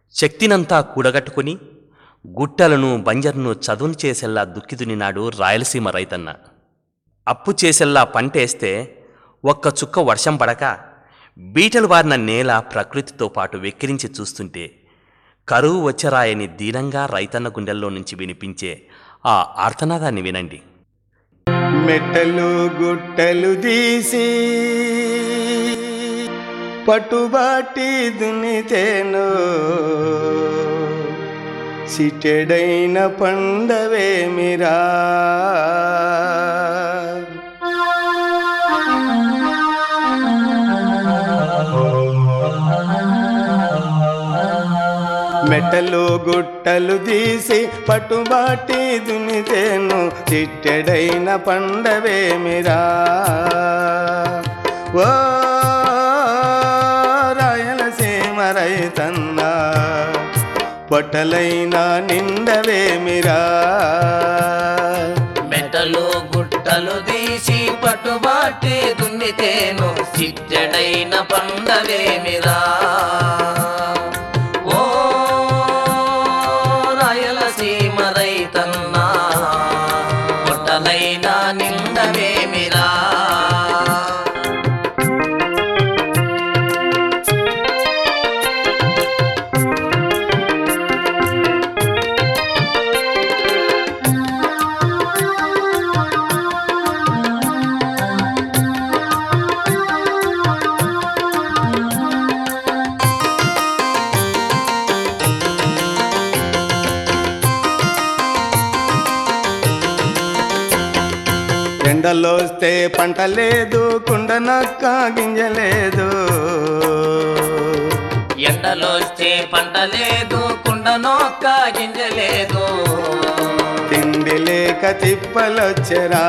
శక్తినంతా కూడగట్టుకుని గుట్టలను బంజర్ను చదును చేసేలా దుక్కిదునినాడు రాయలసీమ రైతన్న అప్పు చేసేలా పంటేస్తే ఒక్క చుక్క వర్షం పడక బీటలు వారిన నేల ప్రకృతితో పాటు వెక్కిరించి చూస్తుంటే కరువు వచ్చరాయని దీనంగా రైతన్న గుండెల్లో నుంచి వినిపించే ఆ ఆర్తనాదాన్ని వినండి మెట్టలు గుట్టలు తీసి పట్టుబాటి దున్నితేను సిటెడైన పండవేమిరా మెట్టలు గుట్టలు తీసి పట్టుబాటి దున్నితేను చిట్టెడైన పండవేమిరా ఓ రాయలసీమ రైతన్న పొట్టలైన నిండవేమిరా మెటలు గుట్టలు తీసి పట్టుబాటి దున్నితేను సిట్టెడైన పండవేమిరా ఓ రాయలసీమ రైతన్నా పొట్టలైన నిండవేమిరా ఎండలోస్తే పంట లేదు కుండనక్క గింజలేదు ఎండలోస్తే పంట లేదు కుండనొక్క గింజ లేదు తిండి లేక తిప్పలొచ్చరా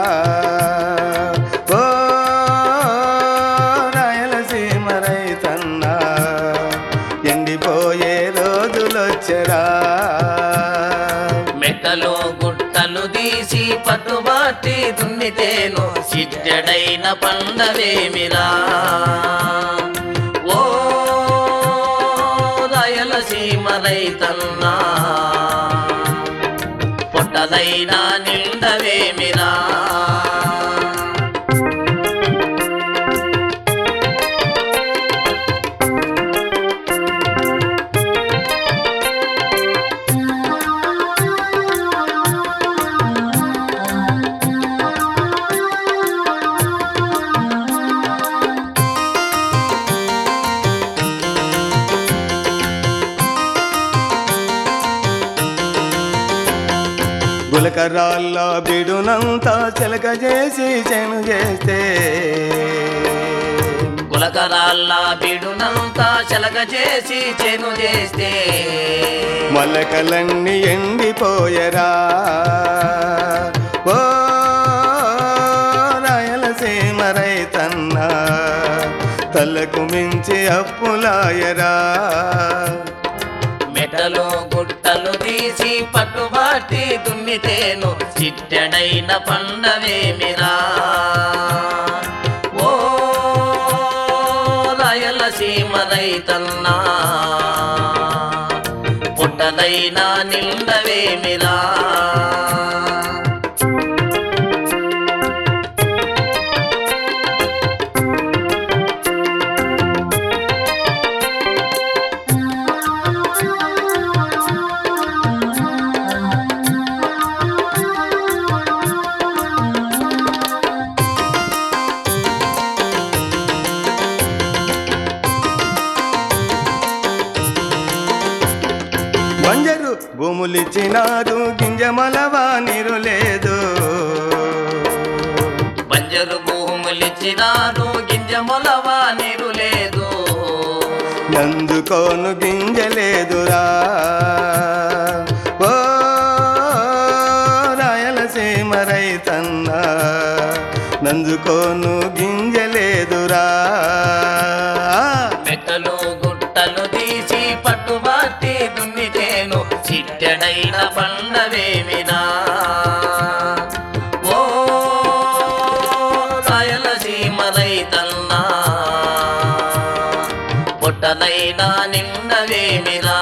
ఓ రాయలసీమ రైతన్న ఎండిపోయే రోజులొచ్చరా మెట్టలు గుట్టలు తీసి పట్టుబాటి దున్నితేను సిట్టెడైన పండవేమిరా ఓ రాయలసీమ రైతన్నా పొట్టలైన నిండవేమిరా గులకరాళ్ళ బిడునంతా చిలక చేసి చెను చేస్తే గులకరాళ్ళ బిడునంతా చలక చేసి చెను చేస్తే మొలకలన్నీ ఎండిపోయరా ఓ రాయలసీమ రైతన్న తలకు మించి అప్పులాయరా మెటలు గుట్టలు తీసి పట్టుబాటి దున్నితేను చిట్టెడైన పండవేమిరా ఓ రాయలసీమ రైతన్నా పుట్టలైన నిండవేమిరా వంజరు భూములిచ్చినారు గింజమలవా నీరు లేదు బంజరు భూములిచ్చినారు గింజ మొలవా నీరు లేదు నందుకోను గింజలేదురా ఓ రాయలసీమ రైతన్న నందుకోను గింజలేదురా మెట్టలు గుట్టలు తీసి పట్టుబాటి దున్నితేను చిట్టెడైన పండవేమినా ఓ రాయలసీమ రైతన్నా పొట్టలైన నిండవేమి పండవేమిరా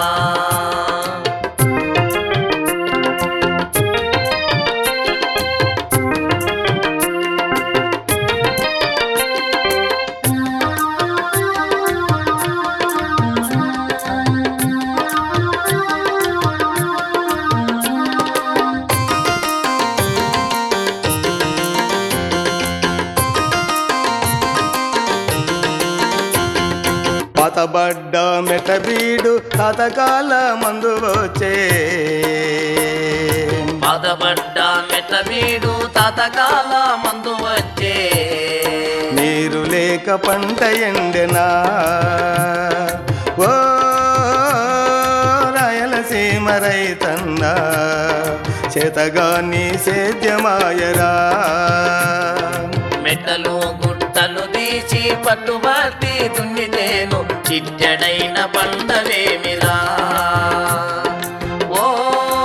పాతబడ్డ మెటబీడు తాతకాల మందు వచ్చే బాధపడ్డ మెట్టమీడు తాతకాల మందు వచ్చే నీరు లేక పంట ఎండెనా ఓ రాయలసీమ రైతన్నా చేతగాని సేద్యమాయరా మెట్టలు గుట్టలు తీసి పట్టుబట్టి దున్నితేను చిట్టెడైన పండవేమిరా ఓ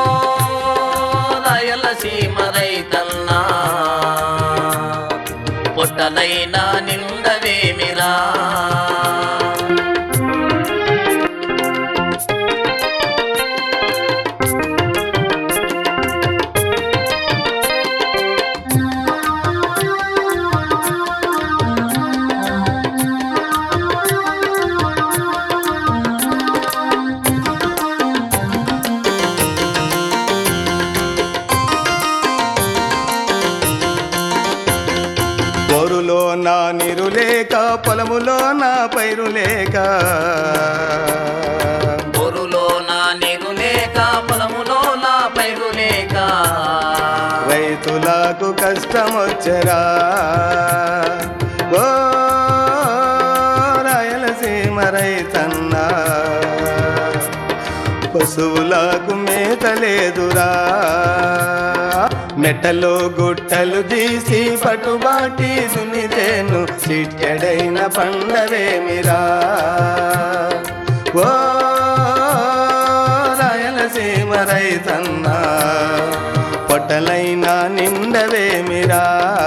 రాయలసీమ రైతన్నా పొట్టలైన నిండవేమిరా బోరులో నా నీరు లేక పొలములో నా పైరు లేక బొరులో నా నీరు లేక పొలములో నా పైరు లేక రైతులకు కష్టం వచ్చరా ఓ రాయలసీమ రైతన్నా పశువులకు మేత లేదురా మెట్టలో గుట్టలు తీసి పట్టుబాటి సునితేను చిట్టెడైన పండవేమిరా ఓ రాయలసీమ రైతన్నా పొట్టలైన నిండవేమిరా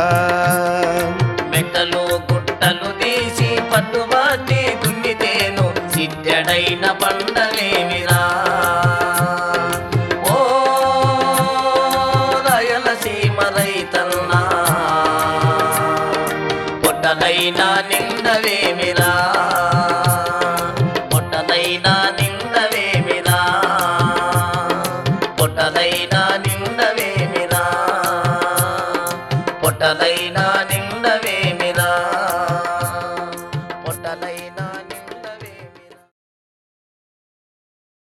మెట్టలు గుట్టలు తీసి పట్టుబట్టి దున్నితేను చిట్టెడైన పండలేమిరా